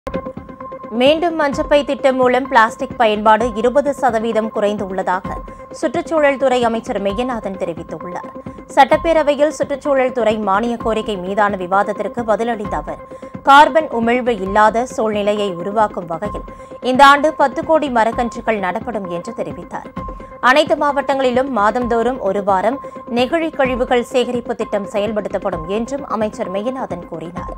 மீண்டும் மஞ்சப்பை திட்டம் மூலம் பிளாஸ்டிக் பயன்பாடு இருபது சதவீதம் குறைந்துள்ளதாக சுற்றுச்சூழல் துறை அமைச்சர் மெய்யநாதன் தெரிவித்துள்ளார் சட்டப்பேரவையில் சுற்றுச்சூழல் துறை மானிய கோரிக்கை மீதான விவாதத்திற்கு பதிலளித்த அவர் கார்பன் உமிழ்வு இல்லாத சூழ்நிலையை உருவாக்கும் வகையில் இந்த ஆண்டு பத்து கோடி மரக்கன்றுகள் நடப்படும் என்று தெரிவித்தார் அனைத்து மாவட்டங்களிலும் மாதந்தோறும் ஒரு வாரம் நெகிழி கழிவுகள் சேகரிப்பு திட்டம் செயல்படுத்தப்படும் என்றும் அமைச்சர் மெய்யநாதன் கூறினார்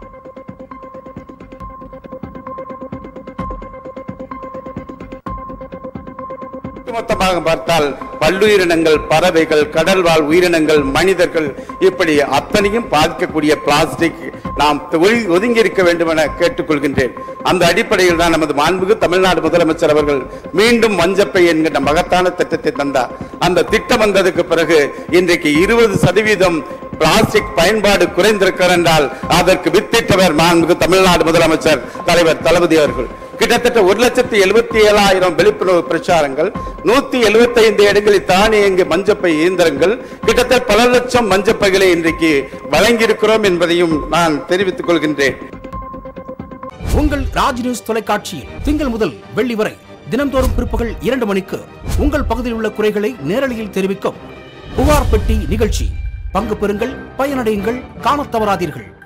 ஒட்டுமொத்தமாக பார்த்தால் பல்லுயிரினங்கள் பறவைகள் கடல்வாழ் உயிரினங்கள் மனிதர்கள் இப்படி அத்தனையும் பாதிக்கக்கூடிய பிளாஸ்டிக் நாம் ஒழி- ஒதுங்கி இருக்க வேண்டும் என கேட்டுக்கொள்கின்றேன் அந்த அடிப்படையில் தான் நமது மாண்புக்கு தமிழ்நாடு முதலமைச்சர் அவர்கள் மீண்டும் மஞ்சப்பை என்கின்ற மகத்தான திட்டத்தை தந்தார் அந்த திட்டம் வந்ததுக்கு பிறகு இன்றைக்கு இருபது சதவீதம் பிளாஸ்டிக் பயன்பாடு குறைந்திருக்கிறார் என்றால் அதற்கு வித்திட்டவர் மாண்புக்கு தமிழ்நாடு முதலமைச்சர் தலைவர் தளபதி அவர்கள் கிட்டத்தட்ட ஒரு லட்சத்தி எழுபத்தி ஏழாயிரம் விழிப்புணர்வு பிரச்சாரங்கள் நூத்தி எழுபத்தி ஐந்து இடங்களில் தானியங்கு மஞ்சப்பை இயந்திரங்கள் கிட்டத்தட்ட பல லட்சம் மஞ்சப்பைகளை இன்றைக்கு வழங்கியிருக்கிறோம் என்பதையும் நான் தெரிவித்துக் கொள்கின்றேன் உங்கள் ராஜ் நியூஸ் தொலைக்காட்சியில் திங்கள் முதல் வெள்ளி வரை தினம்தோறும் பிற்பகல் இரண்டு மணிக்கு உங்கள் பகுதியில் உள்ள குறைகளை நேரலையில் தெரிவிக்கும் புகார் பெட்டி நிகழ்ச்சி பங்கு பெறுங்கள் பயனடையுங்கள் காணத் தவறாதீர்கள்